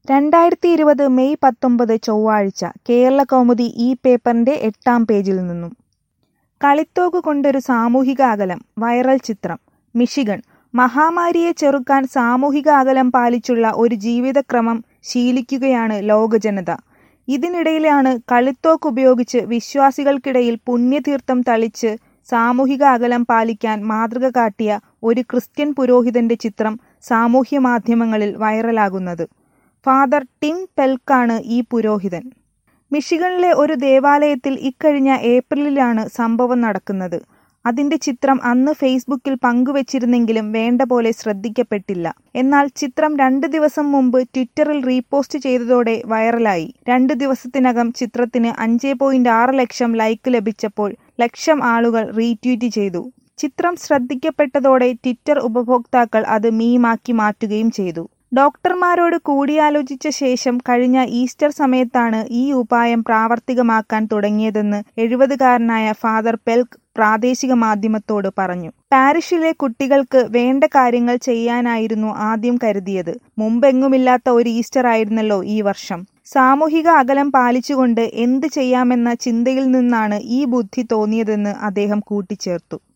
രണ്ടായിരത്തി ഇരുപത് മെയ് പത്തൊമ്പത് ചൊവ്വാഴ്ച കേരളകൗമുദി ഈ പേപ്പറിന്റെ എട്ടാം പേജിൽ നിന്നും കളിത്തോക്ക് കൊണ്ടൊരു സാമൂഹിക അകലം വൈറൽ ചിത്രം മിഷിഗൺ മഹാമാരിയെ ചെറുക്കാൻ സാമൂഹിക അകലം പാലിച്ചുള്ള ഒരു ജീവിതക്രമം ശീലിക്കുകയാണ് ലോകജനത ഇതിനിടയിലാണ് കളിത്തോക്ക് ഉപയോഗിച്ച് വിശ്വാസികൾക്കിടയിൽ പുണ്യതീർത്ഥം തളിച്ച് സാമൂഹിക അകലം പാലിക്കാൻ മാതൃക കാട്ടിയ ഒരു ക്രിസ്ത്യൻ പുരോഹിതന്റെ ചിത്രം സാമൂഹ്യമാധ്യമങ്ങളിൽ വൈറലാകുന്നത് ഫാദർ ടിം പെൽക്കാണ് ഈ പുരോഹിതൻ മിഷിഗണിലെ ഒരു ദേവാലയത്തിൽ ഇക്കഴിഞ്ഞ ഏപ്രിലിലാണ് സംഭവം നടക്കുന്നത് അതിന്റെ ചിത്രം അന്ന് ഫേസ്ബുക്കിൽ പങ്കുവച്ചിരുന്നെങ്കിലും വേണ്ട പോലെ ശ്രദ്ധിക്കപ്പെട്ടില്ല എന്നാൽ ചിത്രം രണ്ട് ദിവസം മുമ്പ് ട്വിറ്ററിൽ റീപോസ്റ്റ് ചെയ്തതോടെ വൈറലായി രണ്ട് ദിവസത്തിനകം ചിത്രത്തിന് അഞ്ച് പോയിന്റ് ആറ് ലക്ഷം ലൈക്ക് ലഭിച്ചപ്പോൾ ലക്ഷം ആളുകൾ റീട്വീറ്റ് ചെയ്തു ചിത്രം ശ്രദ്ധിക്കപ്പെട്ടതോടെ ട്വിറ്റർ ഉപഭോക്താക്കൾ അത് മീമാക്കി മാറ്റുകയും ചെയ്തു ഡോക്ടർമാരോട് കൂടിയാലോചിച്ച ശേഷം കഴിഞ്ഞ ഈസ്റ്റർ സമയത്താണ് ഈ ഉപായം പ്രാവർത്തികമാക്കാൻ തുടങ്ങിയതെന്ന് എഴുപതുകാരനായ ഫാദർ പെൽക്ക് പ്രാദേശിക മാധ്യമത്തോട് പറഞ്ഞു പാരിഷിലെ കുട്ടികൾക്ക് വേണ്ട കാര്യങ്ങൾ ചെയ്യാനായിരുന്നു ആദ്യം കരുതിയത് മുമ്പെങ്ങുമില്ലാത്ത ഒരു ഈസ്റ്റർ ആയിരുന്നല്ലോ ഈ വർഷം സാമൂഹിക അകലം പാലിച്ചുകൊണ്ട് എന്ത് ചെയ്യാമെന്ന ചിന്തയിൽ നിന്നാണ് ഈ ബുദ്ധി തോന്നിയതെന്ന് അദ്ദേഹം കൂട്ടിച്ചേർത്തു